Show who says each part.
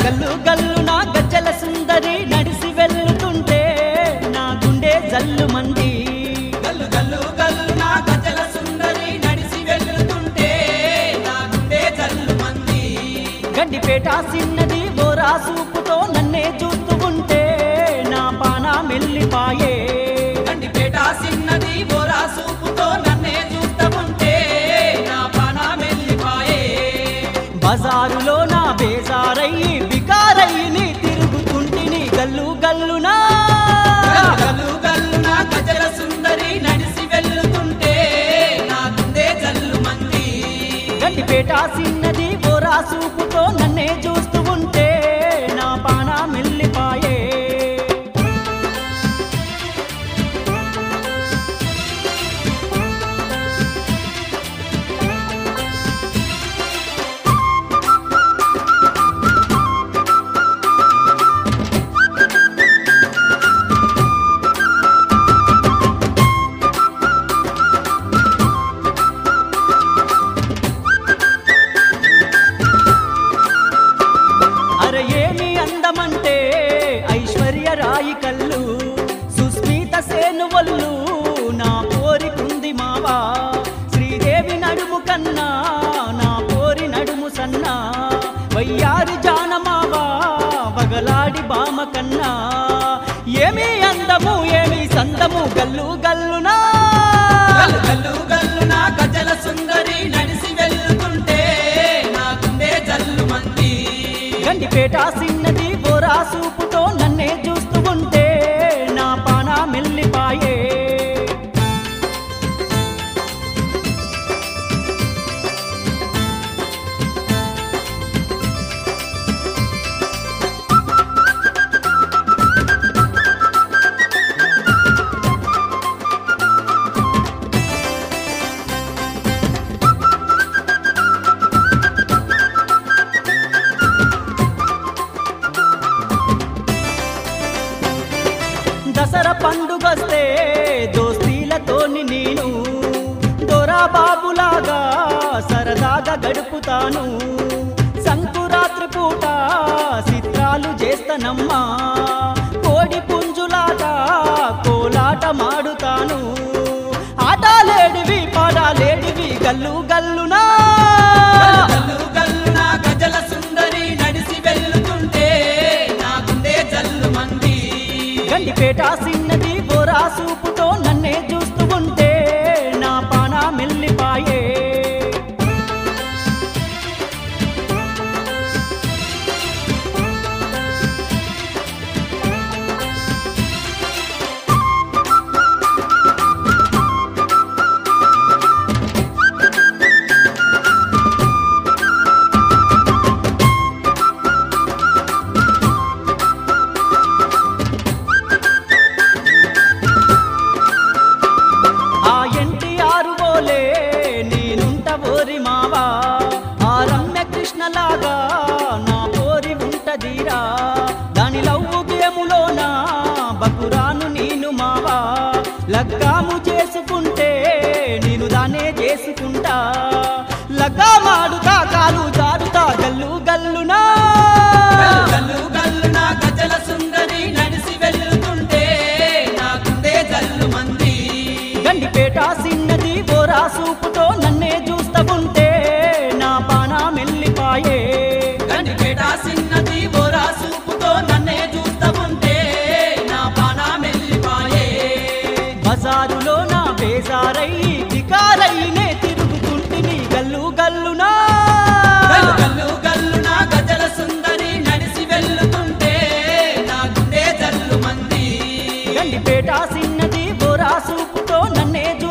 Speaker 1: గల్లు గల్లు నా గజ్జల సుందరి నడిసి వెళ్తుంటే నా గుండె జల్లు మంది
Speaker 2: గల్లు గల్లు గల్లు నా గజల సుందరి నడిసి వెళ్తుంటే నా గుండె జల్లు మంది
Speaker 1: గడ్డిపేట సిన్నది బోరా సూపుతో నన్నే చూస్తూ ఉంటే నా పాన మెల్లిపాయే
Speaker 2: గండిపేట సిన్నది బోరా సూపుతో నన్నే చూస్తా ఉంటే నా పాన మెల్లిపాయే
Speaker 1: బజారులో నా బేజారయ్యి బికారయ్యి నీ తిరుగుతుంటిని గల్లు గల్లునా
Speaker 2: గల్లు గల్లు గల్లు నా గజల సుందరి నడిసి వెళ్తుంటే నా గుండె జల్లు మంది
Speaker 1: గడ్డిపేట సిన్నది బోరా సూపుతో నన్నే చూస్తూ ఉంటే నా పాన మెల్లిపాయే అరే ఏమి అందమంటే ఐశ్వర్య రాయి కళ్ళు సుస్మిత సేను వల్లు నా పోరికుంది మావా శ్రీదేవి నడుము కన్నా నా పోరి నడుము సన్నా వయ్యారి జానమావా వగలాడి బామ కన్నా ఏమి అందము ఏమి సందము గల్లు గల్లునా
Speaker 2: గల్లు గల్లు గల్లు నా గజల సుందరి నడిసి వెళ్తుంటే నా గుండె జల్లు మంది
Speaker 1: గండిపేట సిన్నది బోరా సూపుతో నన్నే చూస్తూ ఉంటే నా పాన మెల్లిపాయే దసరా పండుగస్తే దోస్తీలతోని నేను దొరా బాబులాగా సరదాగా గడుపుతాను సంకురాత్రి పూట చిత్రాలు చేస్తానమ్మా కోడి పుంజులాట కోలాట మాడుతాను ఆటలేడివి పాడాలేడివి గల్లు గల్లునా
Speaker 2: గల్లు గల్లు నా గజల సుందరి నడిసి వెళ్తుంటే నా గుండె జల్లు మంది
Speaker 1: గండిపేట సిన్నది బోరా సూపుతో నన్నే చూస్తూ ఉంటే నా పాన మెల్లిపాయే ఆ ఎన్టీఆర్ బోలే నేనుంట ఓరి మావా ఆ రమ్య కృష్ణలాగా నా పోరి ఉంటదీరా దాని లవ్వు గేములోన బకురాను నేను మావా లగ్గాము చేసుకుంటే నేను దానే చేసుకుంటా లగ్గా మాడుతా కాలు జారుతా గల్లు గల్లునా
Speaker 2: గల్లు గల్లు గల్లు నా గజల సుందరి నడిసి వెళ్తుంటే నా గుండె జల్లు మంది
Speaker 1: గండిపేట సిన్నది బోరా సూపుతో నన్నే చూస్తా ఉంటే నా పాన మెల్లిపాయే
Speaker 2: గండిపేట సిన్నది బోరా సూపుతో నన్నే చూస్తా ఉంటే నా పాన మెల్లిపాయే
Speaker 1: బజారులో నా బేజారయ్యి బికారయ్యినే తిరుగుతుంటిని గల్లు గల్లునా
Speaker 2: గల్లు గల్లు గల్లు నా గజల సుందరి నడిసి వెళ్తుంటే నా గుండె జల్లు మంది
Speaker 1: గండిపేట సిన్నది బోరా సూపుతో నన్నే చూ